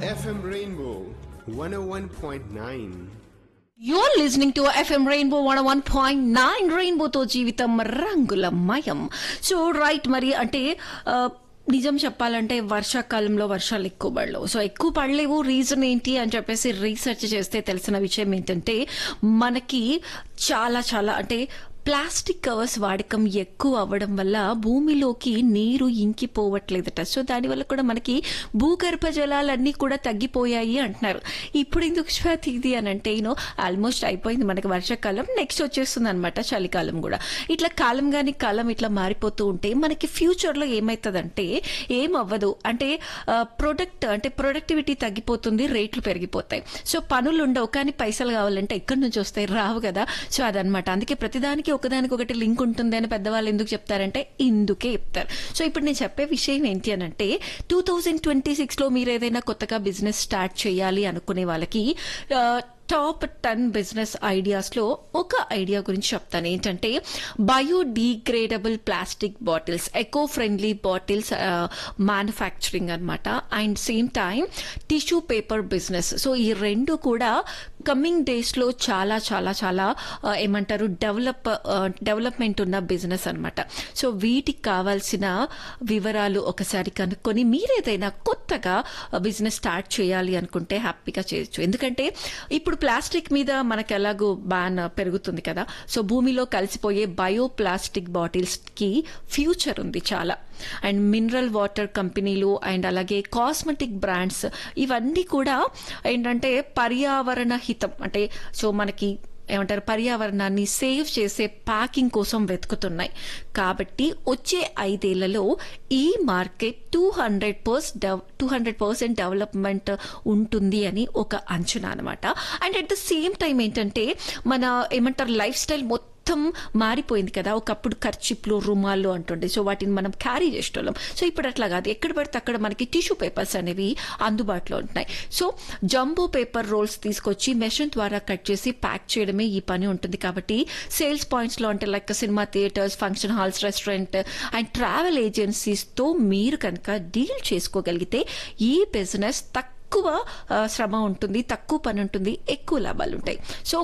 FM Rainbow 101.9. You're listening to FM Rainbow 101.9 రెయిన్బోతో జీవితం రంగులమయం సో రైట్ మరి అంటే ఆ, నిజం చెప్పాలంటే వర్షాకాలంలో వర్షాలు ఎక్కువ పడలేవు సో ఎక్కువ పడలేవు రీజన్ ఏంటి అని చెప్పేసి రీసెర్చ్ చేస్తే తెలిసిన విషయం ఏంటంటే మనకి చాలా చాలా అంటే ప్లాస్టిక్ కవర్స్ వాడకం ఎక్కువ అవ్వడం వల్ల భూమిలోకి నీరు ఇంకిపోవట్లేదట సో దానివల్ల కూడా మనకి భూగర్భ జలాలన్నీ కూడా తగ్గిపోయాయి అంటున్నారు ఇప్పుడు ఎందుకు శ్వాతి ఇది అని అంటే యూనో ఆల్మోస్ట్ అయిపోయింది మనకి వర్షాకాలం నెక్స్ట్ వచ్చేస్తుంది అనమాట చలికాలం కూడా ఇట్లా కాలం కానీ కాలం ఇట్లా మారిపోతూ ఉంటే మనకి ఫ్యూచర్లో ఏమవుతుందంటే ఏం అవ్వదు అంటే ప్రొడక్ట్ అంటే ప్రొడక్టివిటీ తగ్గిపోతుంది రేట్లు పెరిగిపోతాయి సో పనులు ఉండవు కానీ పైసలు కావాలంటే ఎక్కడి నుంచి వస్తాయి రావు కదా సో అదనమాట అందుకే ప్రతిదానికి ఒకదానికి ఒకటి లింక్ ఉంటుంది అని పెద్దవాళ్ళు ఎందుకు చెప్తారంటే ఇందుకే చెప్తారు సో ఇప్పుడు నేను చెప్పే విషయం ఏంటి అని అంటే టూ థౌజండ్ ట్వంటీ సిక్స్లో మీరు ఏదైనా కొత్తగా బిజినెస్ స్టార్ట్ చేయాలి అనుకునే వాళ్ళకి ఆ, టాప్ టెన్ బిజినెస్ ఐడియాస్లో ఒక ఐడియా గురించి చెప్తాను ఏంటంటే biodegradable plastic bottles eco friendly bottles manufacturing అనమాట and same time tissue paper business so ఈ రెండు కూడా కమింగ్ డేస్లో చాలా చాలా చాలా ఆ, ఏమంటారు డెవలప్ డెవలప్మెంట్ ఉన్న బిజినెస్ అనమాట సో వీటికి కావాల్సిన వివరాలు ఒకసారి కనుక్కొని మీరేదైనా కొత్తగా బిజినెస్ స్టార్ట్ చేయాలి అనుకుంటే హ్యాపీగా చేయొచ్చు ఎందుకంటే ఇప్పుడు ప్లాస్టిక్ మీద మనకు ఎలాగో బ్యాన్ పెరుగుతుంది కదా సో భూమిలో కలిసిపోయే బయో ప్లాస్టిక్ బాటిల్స్ కి ఫ్యూచర్ ఉంది చాలా అండ్ మినరల్ వాటర్ కంపెనీలు అండ్ అలాగే కాస్మెటిక్ బ్రాండ్స్ ఇవన్నీ కూడా ఏంటంటే పర్యావరణ హితం అంటే సో మనకి ఏమంటారు పర్యావరణాన్ని సేవ్ చేసే ప్యాకింగ్ కోసం వెతుకుతున్నాయి కాబట్టి వచ్చే ఐదేళ్లలో ఈ market two hundred per two hundred percent development ఉంటుంది అని ఒక అంచనా అనమాట and at the same time ఏంటంటే మన ఏమంటారు లైఫ్ స్టైల్ మొత్తం మారిపోయింది కదా ఒకప్పుడు ఖర్చిప్లు రుమాలు అంటుండే సో వాటిని మనం క్యారీ చేసేటోళ్ళం సో ఇప్పుడు అట్లా కాదు ఎక్కడ పడితే అక్కడ మనకి టిష్యూ పేపర్స్ అనేవి అందుబాటులో ఉంటున్నాయి సో జంబో పేపర్ రోల్స్ తీసుకొచ్చి మెషిన్ ద్వారా కట్ చేసి ప్యాక్ చేయడమే ఈ పని ఉంటుంది కాబట్టి సేల్స్ పాయింట్స్ లో అంటే like cinema theatres function halls restaurant and travel ఏజెన్సీస్తో మీరు కనుక డీల్ చేసుకోగలిగితే ఈ బిజినెస్ తక్కువ ఆ, శ్రమ ఉంటుంది తక్కువ పని ఉంటుంది ఎక్కువ లాభాలు ఉంటాయి సో